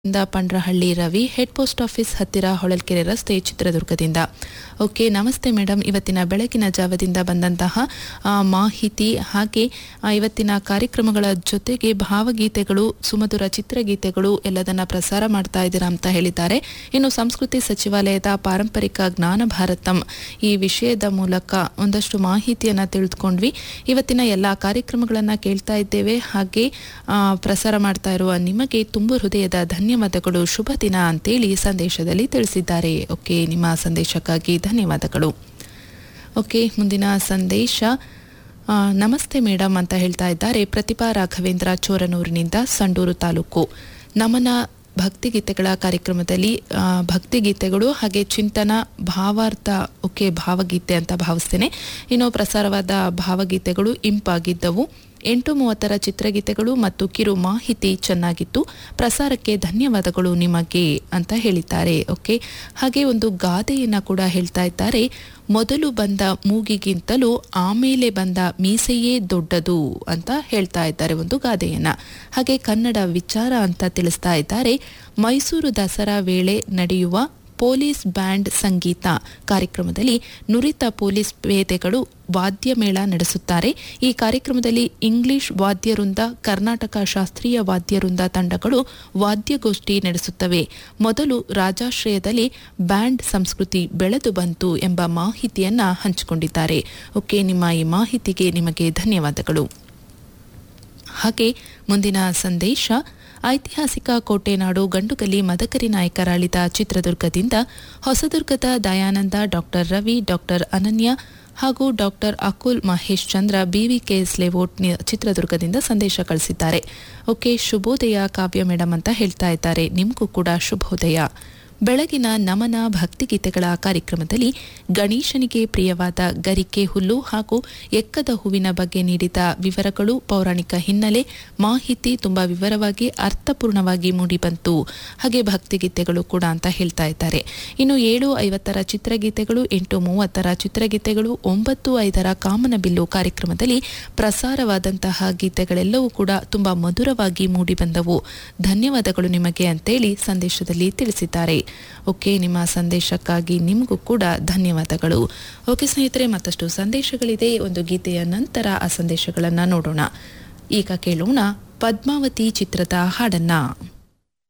ಇಂದ Pandrahalli Ravi head post office ಹತ್ತಿರ ಹೊಳಲ್ಕೆರೆ ರಸ್ತೆ ಚಿತ್ರದುರ್ಗದಿಂದ ಓಕೆ ನಮಸ್ತೆ ಮೇಡಮ್ ಇವತ್ತಿನ ಬೆಳಗಿನ ಜಾವದಿಂದ ಬಂದಂತಹ ಆ, ಮಾಹಿತಿ ಹಾಗೆ ಆ, ಇವತ್ತಿನ ಕಾರ್ಯಕ್ರಮಗಳ ಜೊತೆಗೆ ಭಾವಗೀತೆಗಳು ಸುಮಧುರ ಚಿತ್ರಗೀತೆಗಳು ಎಲ್ಲದನ್ನ ಪ್ರಸಾರ ಮಾಡ್ತಾ ಇದ್ದೀರಾ ಅಂತ ಹೇಳಿದ್ದಾರೆ ಇನ್ನು ಸಂಸ್ಕೃತಿ ಸಚಿವಾಲಯದ ಪಾರಂಪರಿಕ ಜ್ಞಾನ ಭಾರತಂ ಈ ವಿಷಯದ ಮೂಲಕ ಒಂದಷ್ಟು ಮಾಹಿತಿಯನ್ನ ತಿಳಿದುಕೊಂಡ್ವಿ ಇವತ್ತಿನ ಎಲ್ಲ ಕಾರ್ಯಕ್ರಮಗಳನ್ನ ಕೇಳ್ತಾ ಇದ್ದೇವೆ ಹಾಗೆ ಆ, ಪ್ರಸಾರ ಮಾಡ್ತಾ ಇರುವ ನಿಮಗೆ ತುಂಬು ಹೃದಯದ ಧನ್ಯವಾದಗಳು ಶುಭ ದಿನ ಅಂತೇಳಿ ಸಂದೇಶದಲ್ಲಿ ತಿಳಿಸಿದ್ದಾರೆ ಓಕೆ ನಿಮ್ಮ ಸಂದೇಶಕ್ಕಾಗಿ ಧನ್ಯವಾದಗಳು ಓಕೆ ಮುಂದಿನ ಸಂದೇಶ ಆ, ನಮಸ್ತೆ ಮೇಡಮ್ ಅಂತ ಹೇಳ್ತಾ ಇದ್ದಾರೆ ಪ್ರತಿಭಾ ರಾಘವೇಂದ್ರ ಚೋರನೂರಿನಿಂದ ಸಂಡೂರು ತಾಲೂಕು ನಮನ ಭಕ್ತಿಗೀತೆಗಳ ಕಾರ್ಯಕ್ರಮದಲ್ಲಿ ಆ, ಭಕ್ತಿಗೀತೆಗಳು ಹಾಗೆ ಚಿಂತನ ಭಾವಾರ್ಥ ಓಕೆ ಭಾವಗೀತೆ ಅಂತ ಭಾವಿಸ್ತೇನೆ ಇನ್ನು ಪ್ರಸಾರವಾದ ಭಾವಗೀತೆಗಳು ಇಂಪಾಗಿದ್ದವು ಎಂಟು ಮೂವತ್ತರ ಚಿತ್ರಗೀತೆಗಳು ಮತ್ತು ಕಿರು ಮಾಹಿತಿ ಚೆನ್ನಾಗಿತ್ತು ಪ್ರಸಾರಕ್ಕೆ ಧನ್ಯವಾದಗಳು ನಿಮಗೆ ಅಂತ ಹೇಳಿದ್ದಾರೆ ಓಕೆ ಹಾಗೆ ಒಂದು ಗಾದೆಯನ್ನ ಕೂಡ ಹೇಳ್ತಾ ಇದ್ದಾರೆ ಮೊದಲು ಬಂದ ಮೂಗಿಗಿಂತಲೂ ಆಮೇಲೆ ಬಂದ ಮೀಸೆಯೇ ದೊಡ್ಡದು ಅಂತ ಹೇಳ್ತಾ ಇದ್ದಾರೆ ಒಂದು ಗಾದೆಯನ್ನ ಹಾಗೆ ಕನ್ನಡ ವಿಚಾರ ಅಂತ ತಿಳಿಸ್ತಾ ಇದ್ದಾರೆ ಮೈಸೂರು ದಸರಾ ವೇಳೆ ನಡೆಯುವ ಪೊಲೀಸ್ ಬ್ಯಾಂಡ್ ಸಂಗೀತ ಕಾರ್ಯಕ್ರಮದಲ್ಲಿ ನುರಿತ ಪೊಲೀಸ್ ಪೇದೆಗಳು ವಾದ್ಯ ಮೇಳ ನಡೆಸುತ್ತಾರೆ ಈ ಕಾರ್ಯಕ್ರಮದಲ್ಲಿ ಇಂಗ್ಲಿಷ್ ವಾದ್ಯವೃಂದ ಕರ್ನಾಟಕ ಶಾಸ್ತ್ರೀಯ ವಾದ್ಯವೃಂದ ತಂಡಗಳು ವಾದ್ಯಗೋಷ್ಠಿ ನಡೆಸುತ್ತವೆ ಮೊದಲು ರಾಜಾಶ್ರಯದಲ್ಲಿ ಬ್ಯಾಂಡ್ ಸಂಸ್ಕೃತಿ ಬೆಳೆದು ಬಂತು ಎಂಬ ಮಾಹಿತಿಯನ್ನ ಹಂಚಿಕೊಂಡಿದ್ದಾರೆ ಓಕೆ ನಿಮ್ಮ ಈ ಮಾಹಿತಿಗೆ ನಿಮಗೆ ಧನ್ಯವಾದಗಳು ಹಾಗೆ ಮುಂದಿನ ಸಂದೇಶ ಐತಿಹಾಸಿಕ ಕೋಟೆನಾಡು ಗಂಡುಗಲಿ ಮದಕರಿ ನಾಯಕರಾಳಿದ ಚಿತ್ರದುರ್ಗದಿಂದ ಹೊಸದುರ್ಗದ ದಯಾನಂದ ಡಾಕ್ಟರ್ ರವಿ ಡಾಕ್ಟರ್ ಅನನ್ಯ ಹಾಗೂ doctor Akul Mahesh Chandra BVKS layout ನಿ- ಚಿತ್ರದುರ್ಗದಿಂದ ಸಂದೇಶ ಕಳಿಸಿದ್ದಾರೆ ಓಕೆ ಶುಭೋದಯ ಕಾವ್ಯ ಮೇಡಮ್ ಅಂತ ಹೇಳ್ತಾ ಇದ್ದಾರೆ ನಿಮಗೂ ಕೂಡ ಶುಭೋದಯ ಬೆಳಗಿನ ನಮನ ಭಕ್ತಿಗೀತೆಗಳ ಕಾರ್ಯಕ್ರಮದಲ್ಲಿ ಗಣೇಶನಿಗೆ ಪ್ರಿಯವಾದ ಗರಿಕೆ ಹುಲ್ಲು ಹಾಗೂ ಎಕ್ಕದ ಹೂವಿನ ಬಗ್ಗೆ ನೀಡಿದ ವಿವರಗಳು ಪೌರಾಣಿಕ ಹಿನ್ನೆಲೆ ಮಾಹಿತಿ ತುಂಬಾ ವಿವರವಾಗಿ ಅರ್ಥಪೂರ್ಣವಾಗಿ ಮೂಡಿಬಂತು ಹಾಗೆ ಭಕ್ತಿಗೀತೆಗಳು ಕೂಡ ಅಂತ ಹೇಳ್ತಾ ಇದ್ದಾರೆ ಇನ್ನು ಏಳು ಐವತ್ತರ ಚಿತ್ರಗೀತೆಗಳು ಎಂಟು ಮೂವತ್ತರ ಚಿತ್ರಗೀತೆಗಳು ಒಂಬತ್ತು ಐದರ ಕಾಮನಬಿಲ್ಲು ಕಾರ್ಯಕ್ರಮದಲ್ಲಿ ಪ್ರಸಾರವಾದಂತಹ ಗೀತೆಗಳೆಲ್ಲವೂ ಕೂಡ ತುಂಬಾ ಮಧುರವಾಗಿ ಮೂಡಿಬಂದವು ಧನ್ಯವಾದಗಳು ನಿಮಗೆ ಅಂತೇಳಿ ಸಂದೇಶದಲ್ಲಿ ತಿಳಿಸಿದ್ದಾರೆ ಓಕೆ ನಿಮ್ಮ ಸಂದೇಶಕ್ಕಾಗಿ ನಿಮಗೂ ಕೂಡ ಧನ್ಯವಾದಗಳು ಓಕೆ ಸ್ನೇಹಿತರೆ ಮತ್ತಷ್ಟು ಸಂದೇಶಗಳಿದೆ ಒಂದು ಗೀತೆಯ ನಂತರ ಆ ಸಂದೇಶಗಳನ್ನು ನೋಡೋಣ ಈಗ ಕೇಳೋಣ ಪದ್ಮಾವತಿ ಚಿತ್ರದ ಹಾಡನ್ನ